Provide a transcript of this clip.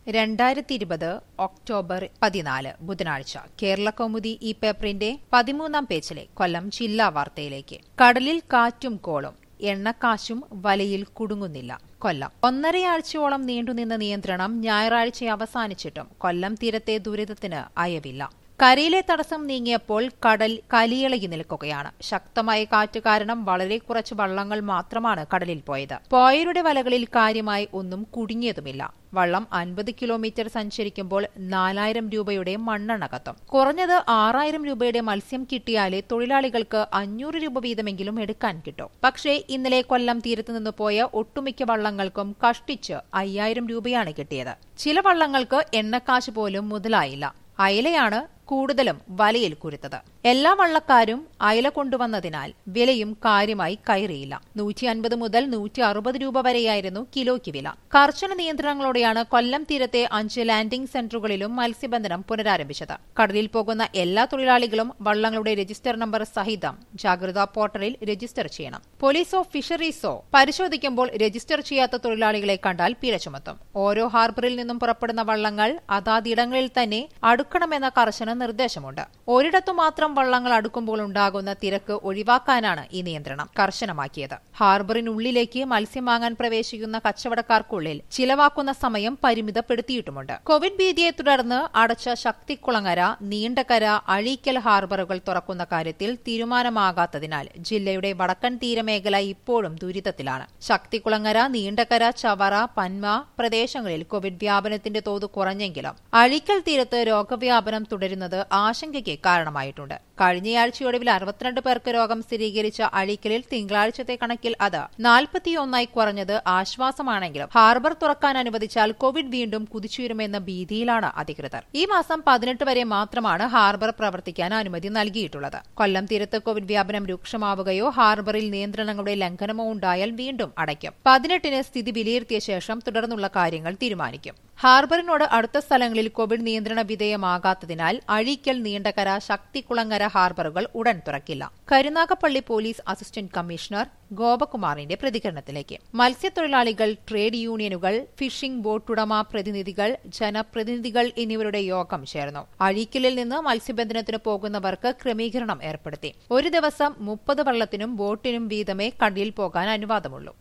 രണ്ടായിരത്തി ഇരുപത് ഒക്ടോബർ പതിനാല് ബുധനാഴ്ച കേരള കൗമുദി ഈ പേപ്പറിന്റെ പതിമൂന്നാം പേജിലെ കൊല്ലം ജില്ലാ വാർത്തയിലേക്ക് കടലിൽ കാറ്റും കോളും എണ്ണക്കാശും വലയിൽ കുടുങ്ങുന്നില്ല കൊല്ലം ഒന്നരയാഴ്ചയോളം നീണ്ടുനിന്ന നിയന്ത്രണം ഞായറാഴ്ച അവസാനിച്ചിട്ടും കൊല്ലം തീരത്തെ ദുരിതത്തിന് അയവില്ല കരയിലെ തടസ്സം നീങ്ങിയപ്പോൾ കടൽ കലിയിളകി നിൽക്കുകയാണ് ശക്തമായ കാറ്റ് കാരണം വളരെ കുറച്ച് വള്ളങ്ങൾ മാത്രമാണ് കടലിൽ പോയത് പോയരുടെ വലകളിൽ കാര്യമായി ഒന്നും കുടുങ്ങിയതുമില്ല വള്ളം അൻപത് കിലോമീറ്റർ സഞ്ചരിക്കുമ്പോൾ നാലായിരം രൂപയുടെ മണ്ണെണ്ണ കത്തും കുറഞ്ഞത് ആറായിരം രൂപയുടെ മത്സ്യം കിട്ടിയാലേ തൊഴിലാളികൾക്ക് അഞ്ഞൂറ് രൂപ വീതമെങ്കിലും എടുക്കാൻ കിട്ടും പക്ഷേ ഇന്നലെ കൊല്ലം തീരത്ത് നിന്ന് പോയ ഒട്ടുമിക്ക വള്ളങ്ങൾക്കും കഷ്ടിച്ച് അയ്യായിരം രൂപയാണ് കിട്ടിയത് ചില വള്ളങ്ങൾക്ക് എണ്ണക്കാശ് പോലും മുതലായില്ല അയലയാണ് കൂടുതലും വലയിൽ കുരുത്തത് എല്ലാ വള്ളക്കാരും അയല കൊണ്ടുവന്നതിനാൽ വിലയും കാര്യമായി കയറിയില്ല നൂറ്റി അൻപത് മുതൽ നൂറ്റി അറുപത് രൂപ വരെയായിരുന്നു കിലോയ്ക്ക് വില കർശന നിയന്ത്രണങ്ങളോടെയാണ് കൊല്ലം തീരത്തെ അഞ്ച് ലാൻഡിംഗ് സെന്ററുകളിലും മത്സ്യബന്ധനം പുനരാരംഭിച്ചത് കടലിൽ പോകുന്ന എല്ലാ തൊഴിലാളികളും വള്ളങ്ങളുടെ രജിസ്റ്റർ നമ്പർ സഹിതം ജാഗ്രതാ പോർട്ടലിൽ രജിസ്റ്റർ ചെയ്യണം പോലീസോ ഫിഷറീസോ പരിശോധിക്കുമ്പോൾ രജിസ്റ്റർ ചെയ്യാത്ത തൊഴിലാളികളെ കണ്ടാൽ പിഴ ചുമത്തും ഓരോ ഹാർബറിൽ നിന്നും പുറപ്പെടുന്ന വള്ളങ്ങൾ അതാതിടങ്ങളിൽ തന്നെ അടുക്കണമെന്ന കർശന നിർദ്ദേശമുണ്ട് ഒരിടത്തു മാത്രം വള്ളങ്ങൾ അടുക്കുമ്പോൾ ഉണ്ടാകുന്ന തിരക്ക് ഒഴിവാക്കാനാണ് ഈ നിയന്ത്രണം കർശനമാക്കിയത് ഹാർബറിനുള്ളിലേക്ക് മത്സ്യം വാങ്ങാൻ പ്രവേശിക്കുന്ന കച്ചവടക്കാർക്കുള്ളിൽ ചിലവാക്കുന്ന സമയം പരിമിതപ്പെടുത്തിയിട്ടുമുണ്ട് കോവിഡ് ഭീതിയെ തുടർന്ന് അടച്ച ശക്തിക്കുളങ്ങര നീണ്ടകര അഴീക്കൽ ഹാർബറുകൾ തുറക്കുന്ന കാര്യത്തിൽ തീരുമാനമാകാത്തതിനാൽ ജില്ലയുടെ വടക്കൻ തീരമേഖല ഇപ്പോഴും ദുരിതത്തിലാണ് ശക്തികുളങ്ങര നീണ്ടകര ചവറ പന്മ പ്രദേശങ്ങളിൽ കോവിഡ് വ്യാപനത്തിന്റെ തോത് കുറഞ്ഞെങ്കിലും അഴീക്കൽ തീരത്ത് രോഗവ്യാപനം തുടരുന്നത് ആശങ്കയ്ക്ക് കാരണമായിട്ടുണ്ട് കഴിഞ്ഞയാഴ്ചയൊടുവിൽ അറുപത്തിരണ്ട് പേർക്ക് രോഗം സ്ഥിരീകരിച്ച അഴീക്കലിൽ തിങ്കളാഴ്ചത്തെ കണക്കിൽ അത് നാൽപ്പത്തിയൊന്നായി കുറഞ്ഞത് ആശ്വാസമാണെങ്കിലും ഹാർബർ തുറക്കാൻ അനുവദിച്ചാൽ കോവിഡ് വീണ്ടും കുതിച്ചുയരുമെന്ന ഭീതിയിലാണ് അധികൃതർ ഈ മാസം പതിനെട്ട് വരെ മാത്രമാണ് ഹാർബർ പ്രവർത്തിക്കാൻ അനുമതി നൽകിയിട്ടുള്ളത് കൊല്ലം തീരത്ത് കോവിഡ് വ്യാപനം രൂക്ഷമാവുകയോ ഹാർബറിൽ നിയന്ത്രണങ്ങളുടെ ലംഘനമോ ഉണ്ടായാൽ വീണ്ടും അടയ്ക്കും പതിനെട്ടിന് സ്ഥിതി വിലയിരുത്തിയ ശേഷം തുടർന്നുള്ള കാര്യങ്ങൾ തീരുമാനിക്കും ഹാർബറിനോട് അടുത്ത സ്ഥലങ്ങളിൽ കോവിഡ് നിയന്ത്രണ വിധേയമാകാത്തതിനാൽ അഴീക്കൽ നീണ്ടകര ശക്തികുളങ്ങര ഹാർബറുകൾ ഉടൻ തുറക്കില്ല കരുനാഗപ്പള്ളി പോലീസ് അസിസ്റ്റന്റ് കമ്മീഷണർ ഗോപകുമാറിന്റെ പ്രതികരണത്തിലേക്ക് മത്സ്യത്തൊഴിലാളികൾ ട്രേഡ് യൂണിയനുകൾ ഫിഷിംഗ് ബോട്ടുടമ പ്രതിനിധികൾ ജനപ്രതിനിധികൾ എന്നിവരുടെ യോഗം ചേർന്നു അഴീക്കലിൽ നിന്ന് മത്സ്യബന്ധനത്തിന് പോകുന്നവർക്ക് ക്രമീകരണം ഏർപ്പെടുത്തി ഒരു ദിവസം മുപ്പത് വള്ളത്തിനും ബോട്ടിനും വീതമേ കടലിൽ പോകാൻ അനുവാദമുള്ളൂ